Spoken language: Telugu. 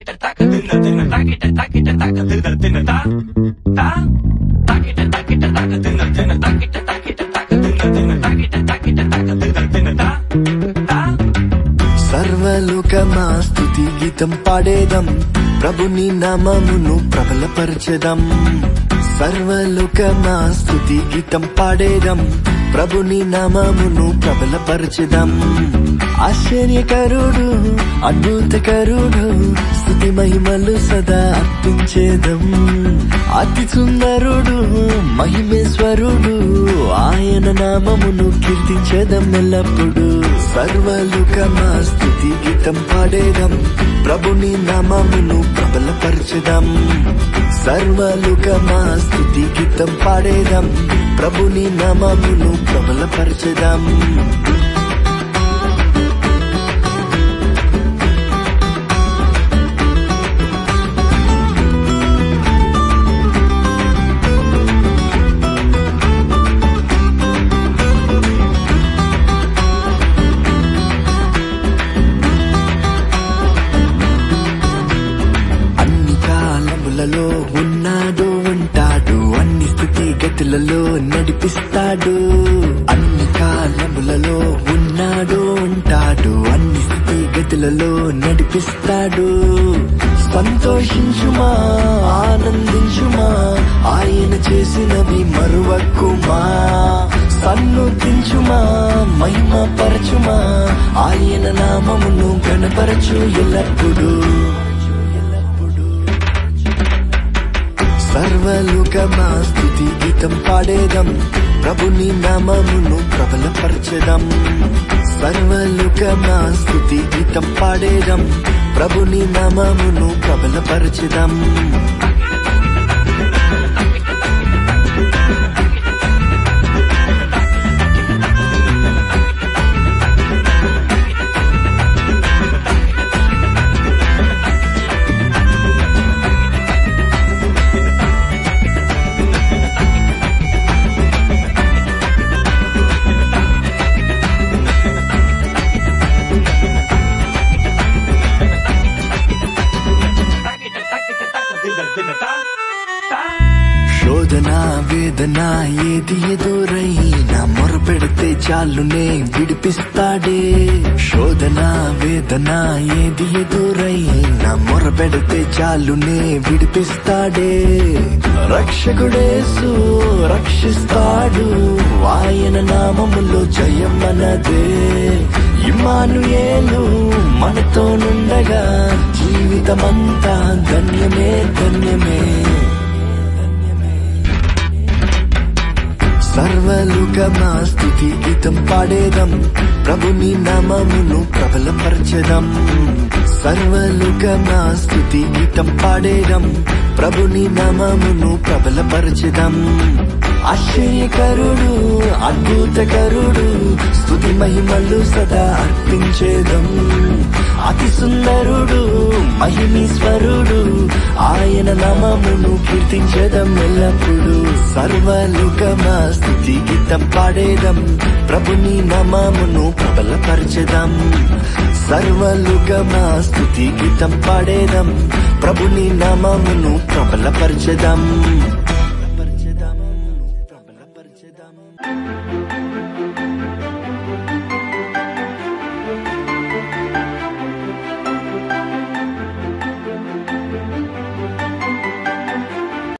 సర్వలోకమా స్తుతి గీతం పాడేదం ప్రభుని నామమును ప్రబలపరచదం సర్వలోకమా స్తుతి గీతం పాడేదం ప్రభుని నామమును ప్రబలపరచదం ఆశ్చర్యకరుడు అద్భుతకరుడు స్తుతి మహిమలు సదా అర్పించేదం అతి సుందరుడు మహిమేశ్వరుడు ఆయన నామమును కీర్తించేదం ఎల్లప్పుడు సర్వలోకమా స్తుతి గీతం పాడేదం ప్రభుని నామమును ప్రబలపరచదం సర్వలోకమా స్తుతి గీతం పాడేదం ప్రభుని నామమును ప్రబలపరచదం అన్ని కాలములలో ఉన్నాడు ఉంటాడు అన్ని స్థితి గతులలో నడిపిస్తాడు అన్ని కాలములలో ఉన్నాడు ఉంటాడు అన్ని స్థితి గతులలో నడిపిస్తాడు సంతోషించుమా ఆనందించుమా ఆయన చేసినవి మరువక్కుమా సన్నుతించుమా మహిమ పరచుమా ఆయన నామమును గణపరచు ఎల్లప్పుడూ సర్వలోకమా స్తుతి గీతం పాడేదం ప్రభుని నామమును ప్రబలపరచదం సర్వలోకమా స్తుతి గీతం పాడేదం ప్రభుని నామమును ప్రబలపరచదం శోధన వేదన ఏది ఎదురైనా మొరపెడితే చాలునే విడిపిస్తాడే శోధన వేదన ఏది ఎదురైనా మొరపెడితే చాలునే విడిపిస్తాడే రక్షకుడేసు రక్షిస్తాడు ఆయన నామములో జయమనదే ఇమానుయేలు మనతో నుండగా జీవితమంతా ధన్యమే ధన్యమే సర్వలోకమా స్తుతి గీతం పాడేదం ప్రభుని నామమును ప్రబలపరచదం సర్వలోకమా స్తుతి గీతం పాడేదం ప్రభుని నామమును ప్రబలపరచదం ఆశ్చర్యకరుడు అద్భుతకరుడు స్తుతి మహిమలు సదా అర్పించేదం అతి సుందరుడు మహిమీశ్వరుడు ఆయన నామమును కీర్తించదం ఎల్లప్పుడు సర్వలోకమా స్తుతి గీతం పాడేదం ప్రభుని నామమును ప్రబలపరచదం సర్వలోకమా స్తుతి గీతం పాడేదం ప్రభుని నామమును ప్రబలపరచదం